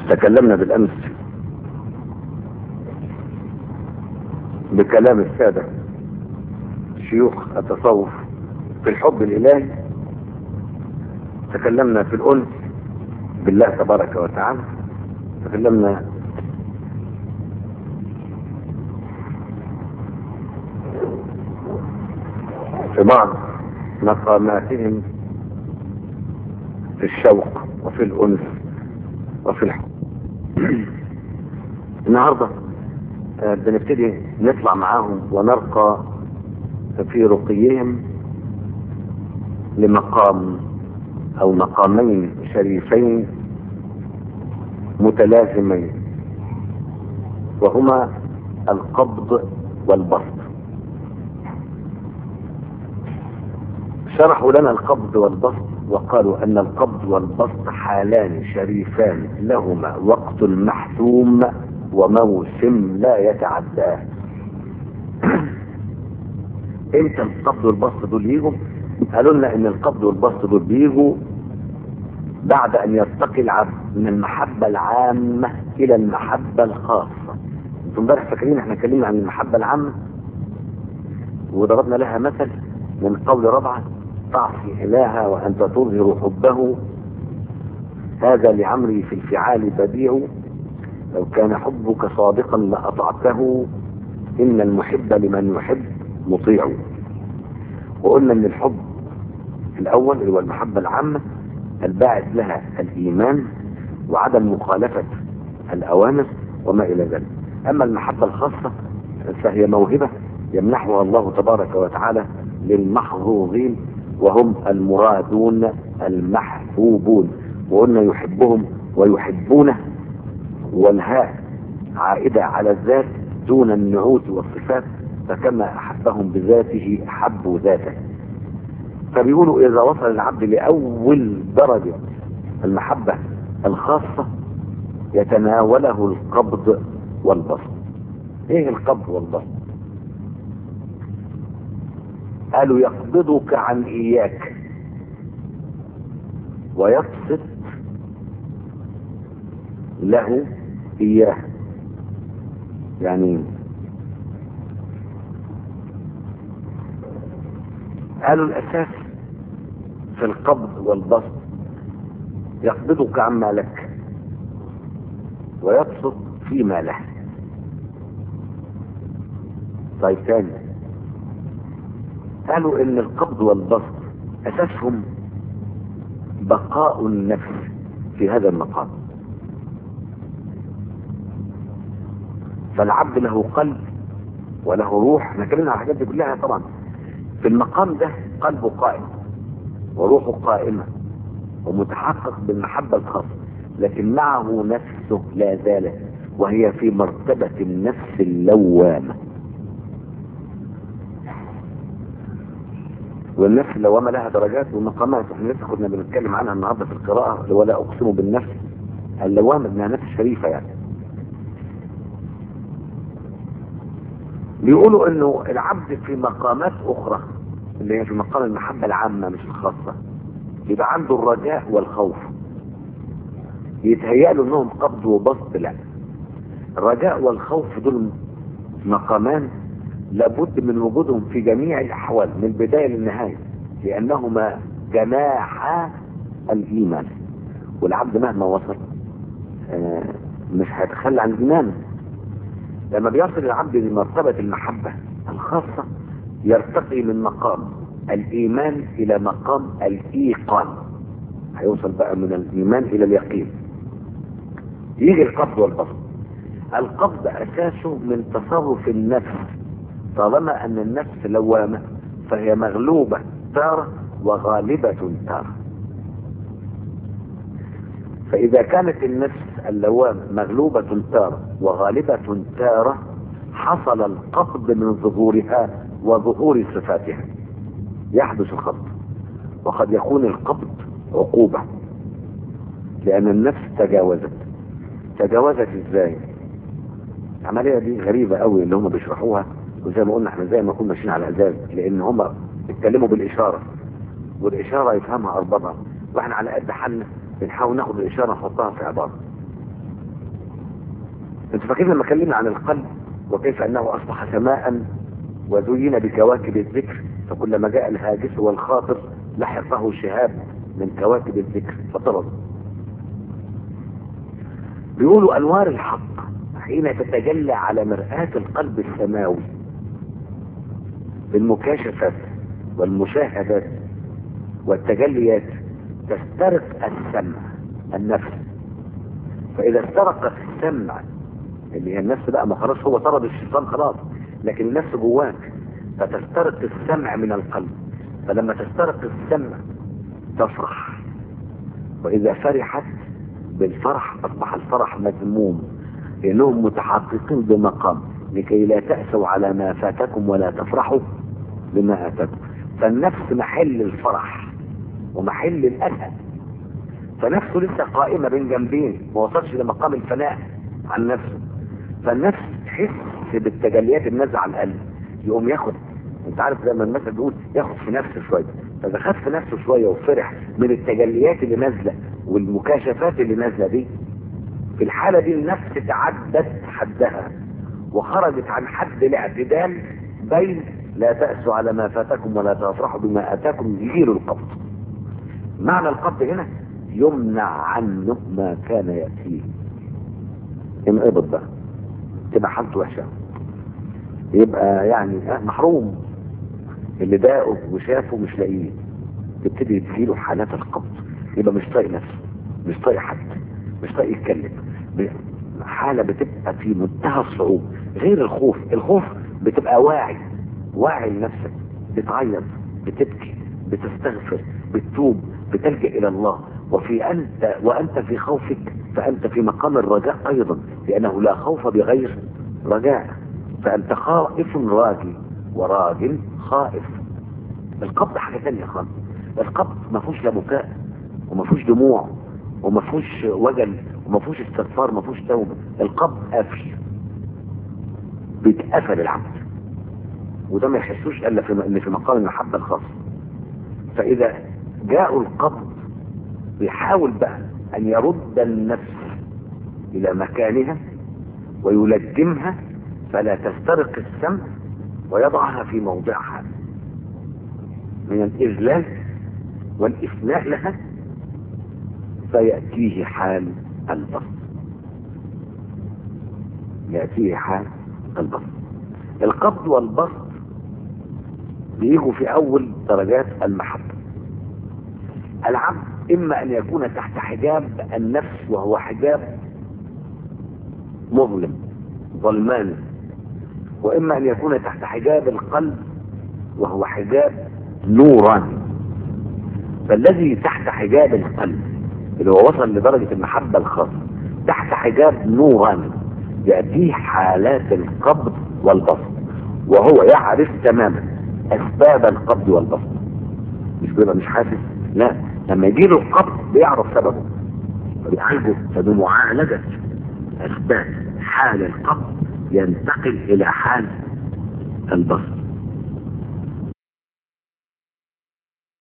تكلمنا بالامس بكلام السادة شيوخ التصوف في الحب الالهي تكلمنا في الانس بالله تبارك وتعالى تكلمنا في بعض مقاماتهم في الشوق وفي الانس وفي الحب النهارده آه، بنبتدي نطلع معاهم ونرقى في رقيهم لمقام او مقامين شريفين متلازمين وهما القبض والبسط شرحوا لنا القبض والبسط وقالوا ان القبض والبسط حالان شريفان لهما وقت محتوم وموسم لا يتعداه امتى القبض والبسط دول يجوا قالوا لنا ان القبض والبسط دول بيجوا بعد ان يرتقي العبد من المحبة العامة الى المحبة الخاصة انتم امبارح فاكرين احنا اتكلمنا عن المحبة العامة وضربنا لها مثل من قول ربعة تعصي إلها وأنت تظهر حبه هذا لعمري في الفعال بديع لو كان حبك صادقا لأطعته إن المحب لمن يحب مطيع وقلنا ان الحب الأول اللي هو المحبة العامة الباعث لها الإيمان وعدم مخالفة الأوامر وما إلى ذلك أما المحبة الخاصة فهي موهبة يمنحها الله تبارك وتعالى للمحظوظين وهم المرادون المحبوبون وقلنا يحبهم ويحبونه والهاء عائدة على الذات دون النعوت والصفات فكما أحبهم بذاته أحبوا ذاته فبيقولوا إذا وصل العبد لأول درجة المحبة الخاصة يتناوله القبض والبسط ايه القبض والبسط قالوا يقبضك عن اياك ويبسط له اياه يعني قالوا الاساس في القبض والبسط يقبضك عما لك ويبسط فيما له طيب ثاني قالوا ان القبض والبسط اساسهم بقاء النفس في هذا المقام فالعبد له قلب وله روح احنا اتكلمنا على الحاجات دي كلها طبعا في المقام ده قلبه قائم وروحه قائمة ومتحقق بالمحبة الخاصة لكن معه نفسه لا زالت وهي في مرتبة النفس اللوامة والنفس اللوامة لها درجات ومقامات احنا لسه كنا بنتكلم عنها النهارده في القراءة ولا اقسم بالنفس اللوامة انها نفس شريفة يعني بيقولوا انه العبد في مقامات اخرى اللي هي في مقام المحبة العامة مش الخاصة يبقى عنده الرجاء والخوف يتهيأ له انهم قبض وبسط لا الرجاء والخوف دول مقامان لابد من وجودهم في جميع الاحوال من البداية للنهاية لانهما جناح الايمان والعبد مهما وصل آه مش هيتخلى عن ايمانه لما بيصل العبد لمرتبة المحبة الخاصة يرتقي من مقام الايمان الى مقام الايقان هيوصل بقى من الايمان الى اليقين يجي القبض والبسط القبض اساسه من تصرف النفس طالما ان النفس لوامة فهي مغلوبة تارة وغالبة تارة فاذا كانت النفس اللوامة مغلوبة تارة وغالبة تارة حصل القبض من ظهورها وظهور صفاتها يحدث القبض وقد يكون القبض عقوبة لأن النفس تجاوزت تجاوزت ازاي العملية دي غريبة قوي اللي هم بيشرحوها وزي ما قلنا احنا زي ما كنا ماشيين على ازاز لان هم اتكلموا بالاشارة والاشارة يفهمها اربابها واحنا على قد حالنا بنحاول ناخد الاشارة نحطها في عبارة انتوا فاكرين لما اتكلمنا عن القلب وكيف انه اصبح سماء وزين بكواكب الذكر فكلما جاء الهاجس والخاطر لحقه شهاب من كواكب الذكر فطرد بيقولوا انوار الحق حين تتجلى على مرآة القلب السماوي بالمكاشفات والمشاهدات والتجليات تسترق السمع النفس فإذا استرقت السمع اللي هي النفس بقى ما خلاص هو طرد الشيطان خلاص لكن النفس جواك فتسترق السمع من القلب فلما تسترق السمع تفرح وإذا فرحت بالفرح أصبح الفرح مذموم لأنهم متحققين بمقام لكي لا تأسوا على ما فاتكم ولا تفرحوا بما أتاكم فالنفس محل الفرح ومحل الأسى فنفسه لسه قائمة بين جنبين ما وصلش لمقام الفناء عن نفسه فالنفس تحس بالتجليات النازعة عن القلب يقوم ياخد انت عارف زي ما المثل بيقول ياخد في نفسه شويه فاذا خد في نفسه شويه وفرح من التجليات اللي نازله والمكاشفات اللي نازله دي في الحاله دي النفس تعدت حدها وخرجت عن حد الاعتدال بين لا تأسوا على ما فاتكم ولا تفرحوا بما اتاكم يجير القبض معنى القبض هنا يمنع عنه ما كان يأتيه انقبض بقى تبقى حالته وحشه يبقى يعني محروم اللي داقه وشافه مش لاقيه تبتدي تجيله حالات القبض يبقى مش طايق نفسه مش طايق حد مش طايق يتكلم حالة بتبقى في منتهى الصعوبة غير الخوف الخوف بتبقى واعي واعي لنفسك بتعيط بتبكي بتستغفر بتتوب بتلجأ إلى الله وفي أنت وأنت في خوفك فأنت في مقام الرجاء أيضا لأنه لا خوف بغير رجاء فأنت خائف راجي وراج خائف القبض حاجة تانية خالص القبض ما فيهوش لا بكاء وما فيهوش دموع وما فيهوش وجل وما فيهوش استغفار ما فيهوش توبة القبض قافل بيتقفل العبد وده ما يحسوش الا في اللي في مقام المحبة الخاصة فاذا جاءوا القبض بيحاول بقى ان يرد النفس الى مكانها ويلجمها فلا تسترق السمع ويضعها في موضعها من الإذلال والإفناء لها فيأتيه حال البسط يأتيه حال البسط القبض والبسط بيجوا في أول درجات المحبة العبد إما أن يكون تحت حجاب النفس وهو حجاب مظلم ظلمان وإما أن يكون تحت حجاب القلب وهو حجاب نوراني فالذي تحت حجاب القلب اللي هو وصل لدرجة المحبة الخاصة تحت حجاب نوراني يأتيه حالات القبض والبسط وهو يعرف تماما أسباب القبض والبسط مش بيبقى مش حاسس لا لما يجي له القبض بيعرف سببه فبيعالجه فبمعالجة أسباب حال القبض ينتقل إلى حال البسط